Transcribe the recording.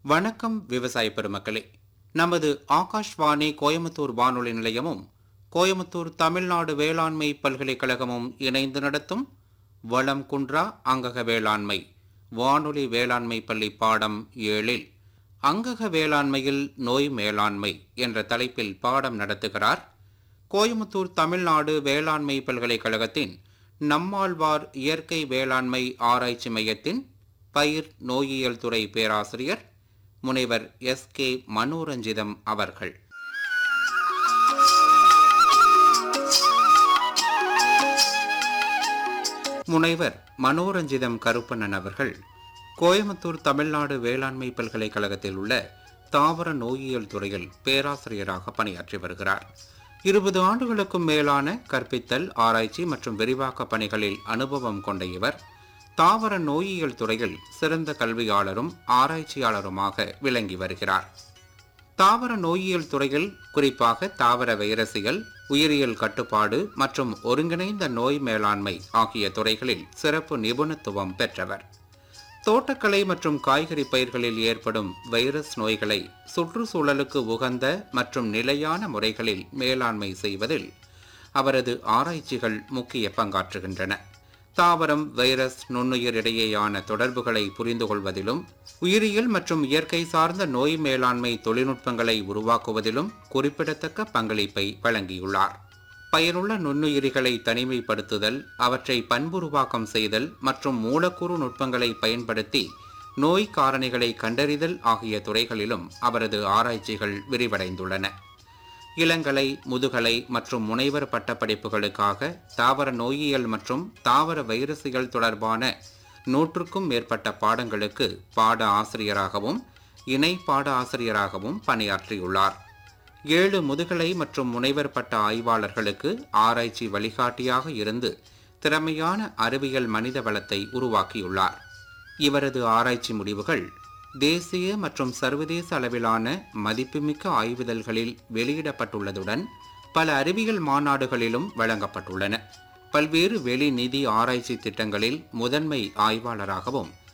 வணக்கம் விவசாய பெருமக்களே நமது ஆகாஷ்வாணி கோயம்புத்தூர் வானொலி நிலையமும் கோயம்புத்தூர் தமிழ்நாடு வேளாண்மை பல்கலைக்கழகமும் இணைந்து நடத்தும் வளம் குன்றா அங்கக வேளாண்மை வானொலி வேளாண்மை பள்ளி பாடம் ஏழில் அங்கக வேளாண்மையில் நோய் மேலாண்மை என்ற தலைப்பில் பாடம் நடத்துகிறார் கோயம்புத்தூர் தமிழ்நாடு வேளாண்மை பல்கலைக்கழகத்தின் நம்மாழ்வார் இயற்கை வேளாண்மை ஆராய்ச்சி மையத்தின் பயிர் நோயியல் துறை பேராசிரியர் முனைவர் எஸ் கே மனோரஞ்சிதம் அவர்கள் முனைவர் மனோரஞ்சிதம் கருப்பண்ணன் அவர்கள் கோயம்புத்தூர் தமிழ்நாடு வேளாண்மை பல்கலைக்கழகத்தில் உள்ள தாவர நோயியல் துறையில் பேராசிரியராக பணியாற்றி வருகிறார் இருபது ஆண்டுகளுக்கும் மேலான கற்பித்தல் ஆராய்ச்சி மற்றும் விரிவாக்க பணிகளில் அனுபவம் கொண்ட இவர் தாவர நோயியல் துறையில் சிறந்த கல்வியாளரும் ஆராய்ச்சியாளருமாக விளங்கி வருகிறார் தாவர நோயியல் துறையில் குறிப்பாக தாவர வைரசியல் உயிரியல் கட்டுப்பாடு மற்றும் ஒருங்கிணைந்த நோய் மேலாண்மை ஆகிய துறைகளில் சிறப்பு நிபுணத்துவம் பெற்றவர் தோட்டக்கலை மற்றும் காய்கறி பயிர்களில் ஏற்படும் வைரஸ் நோய்களை சுற்றுச்சூழலுக்கு உகந்த மற்றும் நிலையான முறைகளில் மேலாண்மை செய்வதில் அவரது ஆராய்ச்சிகள் முக்கிய பங்காற்றுகின்றன தாவரம் வைரஸ் நுண்ணுயிர் இடையேயான தொடர்புகளை புரிந்து கொள்வதிலும் உயிரியல் மற்றும் இயற்கை சார்ந்த நோய் மேலாண்மை தொழில்நுட்பங்களை உருவாக்குவதிலும் குறிப்பிடத்தக்க பங்களிப்பை வழங்கியுள்ளார் பயனுள்ள நுண்ணுயிரிகளை தனிமைப்படுத்துதல் அவற்றை பண்புருவாக்கம் செய்தல் மற்றும் மூலக்கூறு நுட்பங்களை பயன்படுத்தி நோய் காரணிகளை கண்டறிதல் ஆகிய துறைகளிலும் அவரது ஆராய்ச்சிகள் விரிவடைந்துள்ளன இளங்கலை முதுகலை மற்றும் முனைவர் பட்டப்படிப்புகளுக்காக தாவர நோயியல் மற்றும் தாவர வைரசுகள் தொடர்பான நூற்றுக்கும் மேற்பட்ட பாடங்களுக்கு பாட ஆசிரியராகவும் இணை பாட ஆசிரியராகவும் பணியாற்றியுள்ளார் ஏழு முதுகலை மற்றும் முனைவர் பட்ட ஆய்வாளர்களுக்கு ஆராய்ச்சி வழிகாட்டியாக இருந்து திறமையான அறிவியல் மனித வளத்தை உருவாக்கியுள்ளார் இவரது ஆராய்ச்சி முடிவுகள் தேசிய மற்றும் சர்வதேச அளவிலான மதிப்புமிக்க ஆய்வுதல்களில் வெளியிடப்பட்டுள்ளதுடன் பல அறிவியல் மாநாடுகளிலும் வழங்கப்பட்டுள்ளன பல்வேறு வெளி நிதி ஆராய்ச்சி திட்டங்களில் முதன்மை ஆய்வாளராகவும்